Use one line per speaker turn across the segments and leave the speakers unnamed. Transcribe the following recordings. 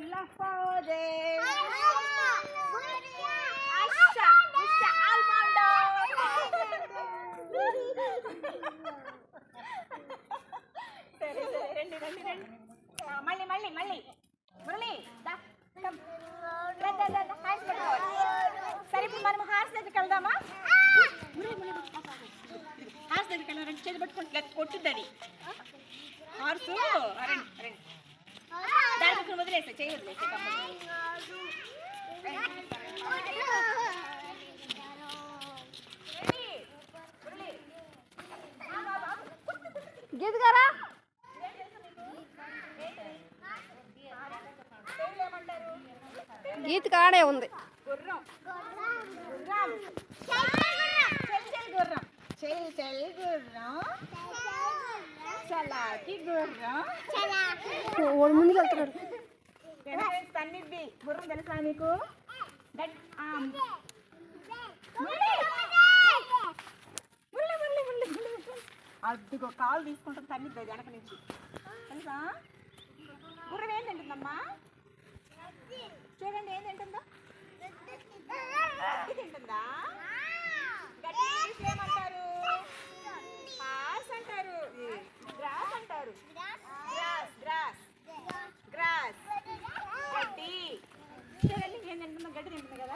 Lafode. Asha. Asha Almondo. సరే సరే రండి రండి రండి ఆ, మళ్ళీ మళ్ళీ మళ్ళీ మురళి దా come. దా, దా, దా, దా, హార్స్ పట్టుకోవాలి. సరే ఇప్పుడు మనం హార్స్ దగ్గరికి వెళ్దామా మురళి, మురళి, పట్టు, పట్టు, పట్టు. హార్స్ దగ్గరికి వెళ్ళాలంటే చేతి పట్టుకుంటే కొట్టుద్దని హార్సు రండి రండి దాని పక్కన వదిలేసా చేయి వదిలేసా
గీత గారా గీత కాడే ఉంది
గుర్రం గుర్రం చెల్ చెల్ గుర్రం చెల్ చెల్ గుర్రం చలాకి గుర్రం
వాడు ముందుకు వెళ్తున్నాడు
వెనక తన్నిద్ది గుర్రం తెలుసా మీకు దట్ ఆ, మురళి. మురళి, మురళి, మురళి, మురళి, మురళి. అదిగో కాలు తీసుకుంటుంది తన్నిద్ది అది వెనక నుంచి తెలుసా గుర్రం ఏం తింటుందమ్మా చూడండి ఏం తింటుందో గడ్డి తింటుందా గడ్డి ఇంగ్లీష్లో ఏమంటారు హార్స్ అంటారు గ్రాస్ అంటారు గ్రాస్ గ్రాస్ గ్రాస్ గడ్డి చూడండి ఏం తింటుందో గడ్డి తింటుంది కదా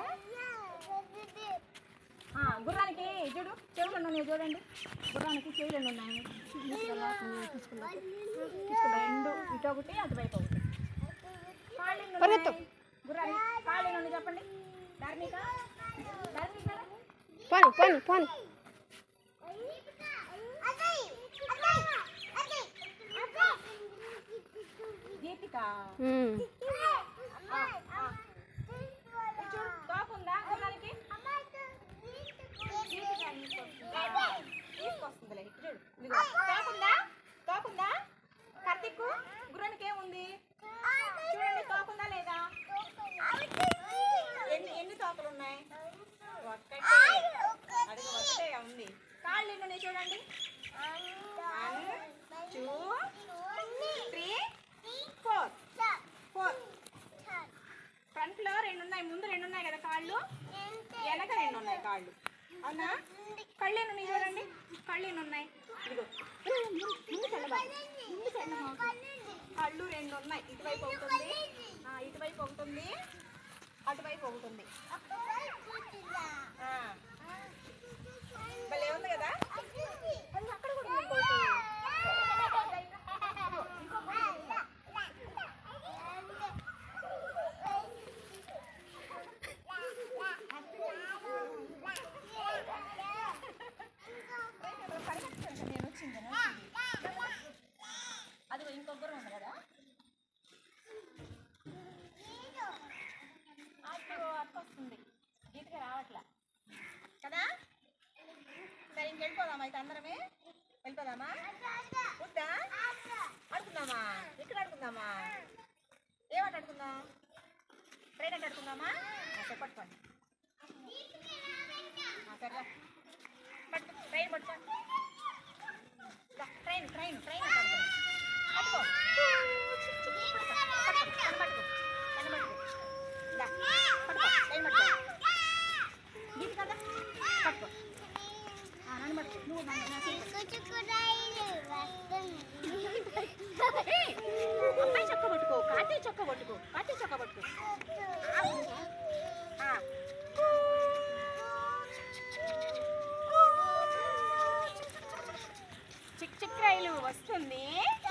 ఆ, గుర్రానికి చూడు చెవులు ఉన్నాయి చూడండి గుర్రానికి చెవులు ఉన్నాయి తీసుకెళ్ళా, తీసుకెళ్ళా. తీసుకెళ్ళా. రెండు ఇటు ఒకటి అటువైపు ఒకటి కాళ్ళు ఎన్ని
పరిగెత్తు.
ఉన్నాయి? గుర్రానికి కాళ్ళు ఎన్ని ఉన్నాయి చెప్పండి ధార్మిక ధార్మిక
పోను పోను పోను
దీపిక
ఉమ్.
ఆ, ఆ. ఇది చూడు తోకుందా గుర్రానికి తీసుకొస్తుందిలే ఇటు చూడు ఇదిగో తోకుందా తోకుందా కార్తీక్ గుర్రానికి ఏముంది చూడండి తోకుందా లేదా ఎన్ని ఎన్ని తోకలు ఉన్నాయి ఒక్కటే అది ఒకటే ఉంది కాళ్ళు ఎన్ని ఉన్నాయి చూడండి one two three four four front లో రెండు ఉన్నాయి ముందు రెండు ఉన్నాయి కదా కాళ్ళు వెనక రెండు ఉన్నాయి కాళ్ళు అవునా కళ్ళు ఎన్ని ఉన్నాయి చూడండి కళ్ళు ఎన్ని ఉన్నాయి ఇదిగో ముందు చెల్లమా ముందు చెల్లమా కళ్ళు రెండు ఉన్నాయి ఇటువైపు ఒకటి ఉంది ఆ, ఇటువైపు ఒకటి ఉంది అటువైపు ఒకటి ఉంది ఆ, భలే ఉంది కదా అది అక్కడ కూడా ఉంది ఇంకోటి. నేను వచ్చింది నేను వచ్చింది. అదిగో ఇంకో గుర్రం ఉంది కదా అదిగో అక్క వస్తుంది గీతగా రావట్లా కదా సరే ఇంక వెళ్ళిపోదామా అయితే అందరమే వెళ్ళిపోదామా వద్దా ఆడుకుందామా ఇక్కడ ఆడుకుందామా ఏమాట ఆడుకుందాం ట్రైన్ అంటే ఆడుకుందామా ఆ, సరే పట్టుకోండి ఆ, సరే పట్టు ట్రైన్ పట్టుకోండి దా, ట్రైన్ ట్రైన్ ట్రైన్ అంటే ఆడుకుందాం. పట్టుకో పట్టుకో, పట్టుకో, కన్ను పట్టుకో, కన్ను పట్టుకో. దా, పట్టుకో, ట్రైన్ పట్టుకో. గీత కదా పట్టుకో ఆ, నన్ను పట్టుకో నువ్వు నన్ను నా చేయి పట్టుకో. ఏయ్, అమ్మాయి చొక్క పట్టుకో కార్తీక్ చొక్క పట్టుకో కార్తీక్ చొక్క పట్టుకో ఆ. చిక్ చిక్ రైలు వస్తుంది